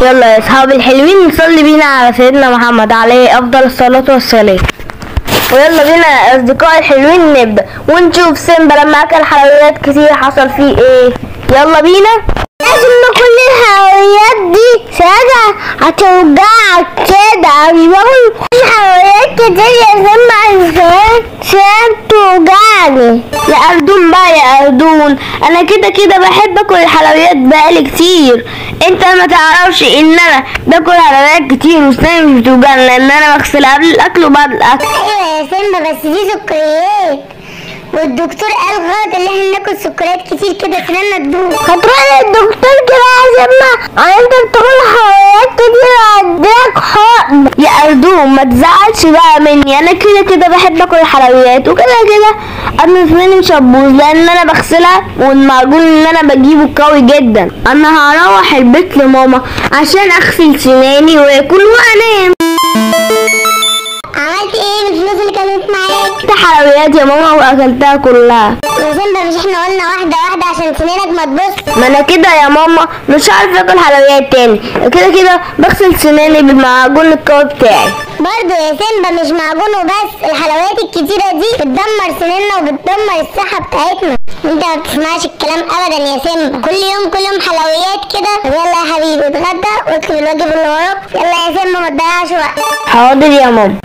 يلا يا اصحابي الحلوين نصلي بينا على سيدنا محمد عليه افضل الصلاة والسلام ويلا بينا يا اصدقائي الحلوين نبدأ ونشوف سيمبا لما اكل حلويات كتير حصل فيه ايه يلا بينا لازم كل الحلويات دي ساعتها هتوجعك كده بيقول في حلويات كتير يا سيمبا عشان عشان توجعني يا اردون بقى يا اردون انا كده كده بحب اكل الحلويات بقالي كتير انت ما تعرفش ان انا باكل حلويات كتير وسناني مش بتوجعني لان انا بغسل قبل الاكل وبعد الاكل ايوه يا سيمبا بس دي سكريات والدكتور قال غلط ان احنا ناكل سكريات كتير كده سنانا تدوب هتروح للدكتور كده يا سيما انت بتاكل حلويات كتير هديك حقن يا اردون ما تزعلش بقى مني انا كده كده بحب اكل الحلويات وكده كده انا سناني مش هتبوظ لان انا بغسلها والمعجون اللي انا بجيبه قوي جدا انا هروح البيت لماما عشان اغسل سناني واكل وانام عملت ايه بالفلوس اللي كانت معاك جبت حلويات يا ماما واكلتها كلها يا سيمبا مش احنا قلنا واحده واحده عشان سنانك ما تبص ما انا كده يا ماما مش عارفه اكل حلويات تاني كده كده بغسل سناني بالمعجون القوي بتاعي برضه يا سيمبا مش معجون وبس الحلويات الكتيرة دي بتدمر سنيننا وبتدمر الصحة بتاعتنا انت ما بتسمعش الكلام ابدا يا سيمبا كل يوم كل يوم حلويات كده طب يلا يا حبيبي اتغدى واكتب الواجب اللي وراك يلا يا سيمبا ما تضيعش وقت حاضر يا ماما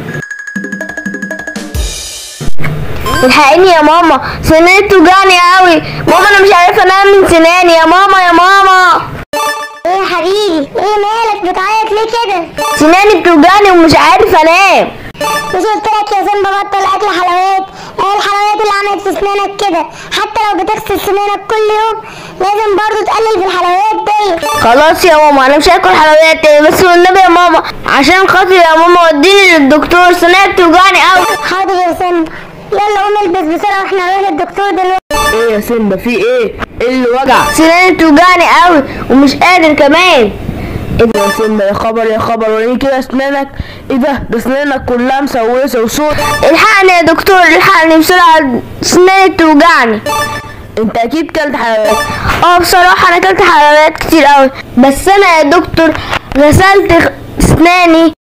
الحقيني يا ماما سناني بتوجعني قوي ماما انا مش عارفه انام من سناني يا ماما يا ماما ايه يا حبيبي ايه مالك بتعيط ليه كده سناني بتوجعني ومش عارف انام مش قلت لك يا سيمبا بطل اكل حلويات ايه الحلويات اللي عملت في سنانك كده حتى لو بتغسل سنانك كل يوم لازم برضه تقلل في الحلويات دي خلاص يا ماما انا مش هاكل حلويات تاني بس والنبي يا ماما عشان خاطر يا ماما وديني للدكتور سناني بتوجعني قوي حاضر يا سيمبا يلا قوم البس بسرعة واحنا نروح للدكتور دلوقتي ايه يا سيمبا في ايه ايه اللي وجع سناني بتوجعني قوي ومش قادر كمان ايه ده يا سيمبا يا خبر يا خبر وريني كده اسنانك ايه ده ده اسنانك كلها مسوسه وصوت الحقني يا دكتور الحقني بسرعه اسناني بتوجعني انت اكيد كلت حلويات اه بصراحه انا كلت حلويات كتير قوي بس انا يا دكتور غسلت خ- اسناني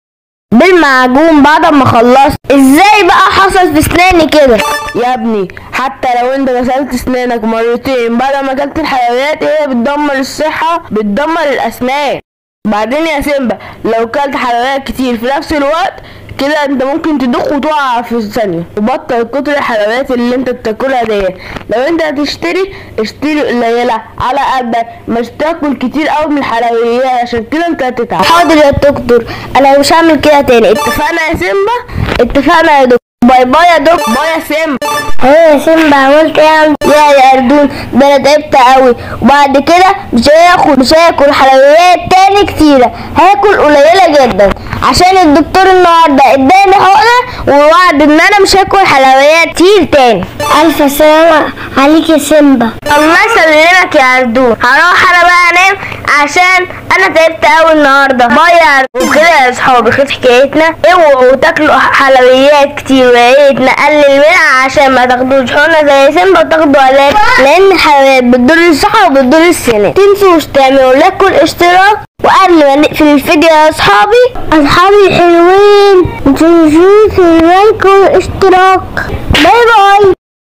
بالمعجون بعد ما خلصت ازاي بقى حصل في اسناني كده يا ابني حتى لو انت غسلت اسنانك مرتين بعد ما اكلت الحلويات هي بتدمر الصحة بتدمر الاسنان بعدين يا سيمبا لو كلت حلويات كتير في نفس الوقت كده انت ممكن تدوخ وتقع في ثانية وبطل كتر الحلويات اللي انت بتاكلها ديت لو انت هتشتري اشتري قليلة على قدك مش تاكل كتير قوي من الحلويات عشان كده انت هتتعب حاضر يا دكتور انا مش هعمل كده تاني اتفقنا يا سيمبا اتفقنا يا دكتور باي باي يا دكتور باي يا سيمبا ايه يا سيمبا عملت ايه يا يا اردون ده انا تعبت قوي وبعد كده مش هاكل مش هاكل حلويات تاني كتيرة هاكل قليلة جدا عشان الدكتور النهارده اداني حقنة ووعد ان انا مش هاكل حلويات كتير تاني الف سلامة عليك يا سيمبا الله يسلمك يا اردون هروح انا بقى انام عشان انا تعبت قوي النهارده باي يا اردون وكده يا اصحابي خلص حكايتنا اوعوا تاكلوا حلويات كتير ويا ريت نقلل منها عشان ما تاخدوش حقنة زي سيمبا وتاخدوا علاج لان الحلويات بتضر الصحة وبتضر السنان تنسوش تعملوا لكم الاشتراك وقبل ما نقفل الفيديو يا اصحابي اصحابي الحلوين متنسوش اللايك والاشتراك باي باي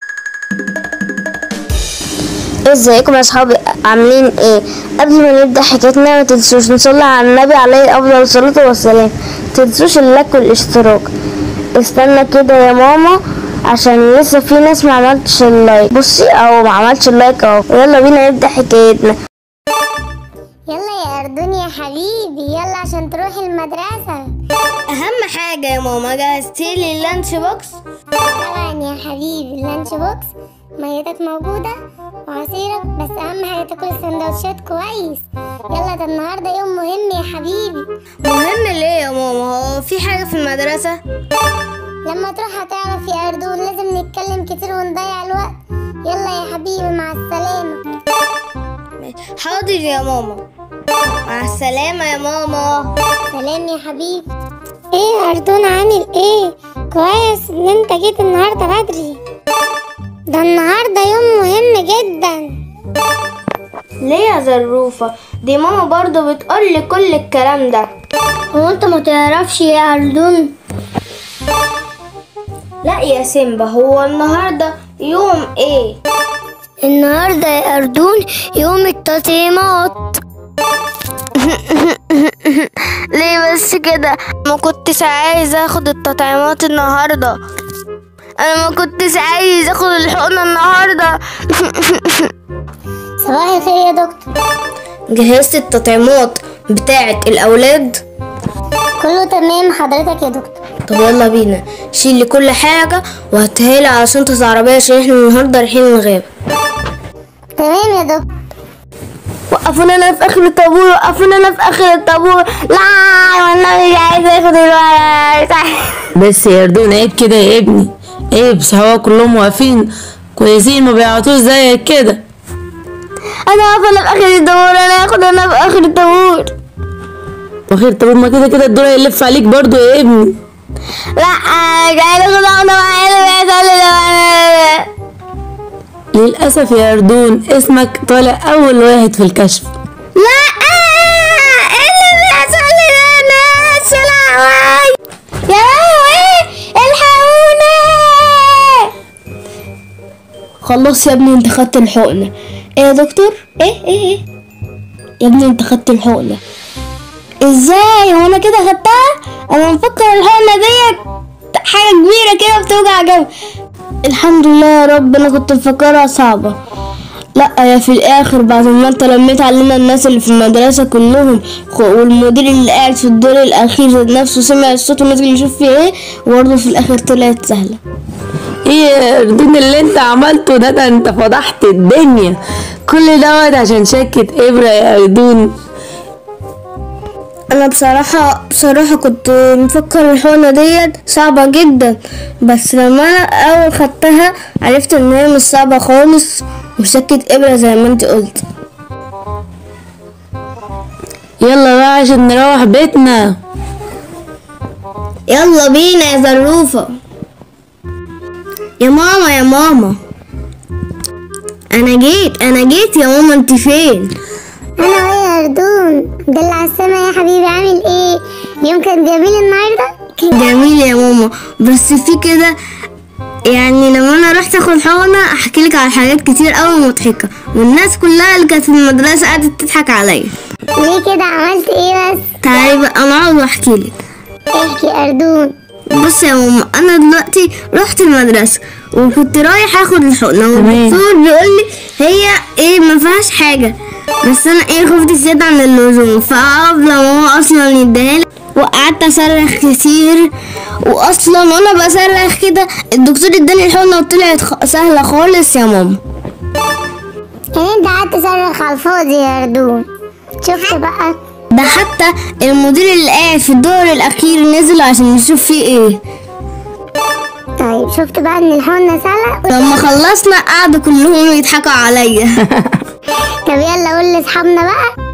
ازيكم يا اصحابي عاملين ايه قبل ما نبدا حكايتنا ما تنسوش نصلي على النبي عليه افضل الصلاه والسلام تنسوش اللايك والاشتراك استنى كده يا ماما عشان لسه في ناس ما عملتش اللايك بصي اهو ما عملتش اللايك اهو يلا بينا نبدا حكايتنا يلا يا أردون يا حبيبي يلا عشان تروح المدرسة اهم حاجه يا ماما جهزتي لي اللانش بوكس طبعا يا حبيبي اللانش بوكس ميتك موجودة وعصيرك بس أهم حاجة تاكل السندوتشات كويس يلا ده النهاردة يوم مهم يا حبيبي مهم ليه يا ماما هو في حاجه في المدرسه لما تروح هتعرف يا أردون لازم نتكلم كتير ونضيع الوقت يلا يا حبيبي مع السلامة حاضر يا ماما مع السلامه يا ماما سلام يا حبيبي ايه يا أردون عامل ايه كويس ان انت جيت النهاردة بدري ده النهاردة يوم مهم جدا ليه يا زروفة دي ماما برضو بتقولي كل الكلام ده هو انت ما تعرفش يا أردون لا يا سيمبا هو النهاردة يوم ايه النهاردة يا أردون يوم التطعيمات ليه بس كده ما كنتش عايز اخد التطعيمات النهاردة انا ما كنتش عايز اخد الحقنة النهاردة صباح الخير يا دكتور جهزت التطعيمات بتاعة الاولاد كله تمام حضرتك يا دكتور طب يلا بينا شيل لي كل حاجة وهاتها على شنطة العربية عشان احنا النهاردة رايحين الغابة تمام يا دكتور وقفونا انا في اخر الطابور وقفونا انا في اخر الطابور لا والله مش عايز اخد الورق بس يا اردون عيب كده يا ابني عيب صحابك كلهم واقفين كويسين ما بيعطوش زيك كده انا واقفة انا في اخر الطابور انا هاخد انا في اخر الطابور واخير طب ما كده كده الدور هيلف عليك برضو يا ابني لا انا مش عايز اخد حقنة معايا بيحصل لي لو انا للأسف يا أردون اسمك طالع أول واحد في الكشف لا ايه اللي بيحصل لي ده انا السلام يا لهوي الحقوني خلاص يا ابني انت خدت الحقنة ايه يا دكتور ايه ايه ايه يا ابني انت خدت الحقنة ازاي هو انا كده خدتها انا مفكر الحقنة ديت حاجة كبيرة كده بتوجع جنب الحمد لله يا رب انا كنت مفكرها صعبة لا يا في الاخر بعد ما انت لميت علينا الناس اللي في المدرسة كلهم خ- والمدير اللي قاعد في الدور الاخير ذات نفسه سمع الصوت ونزل يشوف فيه ايه وبرضه في الاخر طلعت سهلة ايه يا أردون اللي انت عملته ده ده انت فضحت الدنيا كل دوت عشان شكة إبرة يا أردون انا بصراحة بصراحة كنت مفكر الحقنة ديت صعبة جدا بس لما انا اول خدتها عرفت ان هي مش صعبة خالص وشكة ابرة زي ما انت قلت يلا بقى عشان نروح بيتنا يلا بينا يا زروفة يا ماما يا ماما انا جيت انا جيت يا ماما انت فين انا اهو يا أردون دل على السما يا حبيبي عامل ايه اليوم كان جميل النهارده كان جميل يا ماما بس في كده يعني لما انا رحت اخد حقنة احكي لك على حاجات كتير قوي مضحكة والناس كلها اللي كانت في المدرسة قعدت تضحك عليا ليه كده عملت ايه بس تعالي بقى نقعد واحكي لك احكي يا أردون بص يا ماما انا دلوقتي رحت المدرسة وكنت رايح اخد الحقنة والدكتور بيقول لي هي ايه ما فيهاش حاجة بس انا ايه خفت زيادة عن اللزوم فقبل ما هو اصلا يديها لي وقعدت اصرخ كتير واصلا وانا بصرخ كده الدكتور اداني الحقنة وطلعت خ- سهلة خالص يا ماما يعني انت قعدت تصرخ على الفاضي يا أردون شفت بقى ده حتى المدير اللي قاعد في الدور الاخير نزل عشان يشوف فيه ايه طيب شفت بقى ان الحقنة سهلة لما خلصنا قعدوا كلهم يضحكوا عليا طب يلا قول لاصحابنا بقى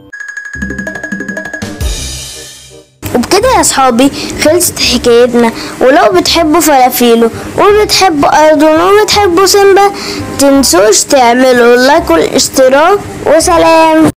وبكده يا صحابي خلصت حكايتنا ولو بتحبوا فلافيلو وبتحبوا أردن وبتحبوا سيمبا تنسوش تعملوا لايك والاشتراك وسلام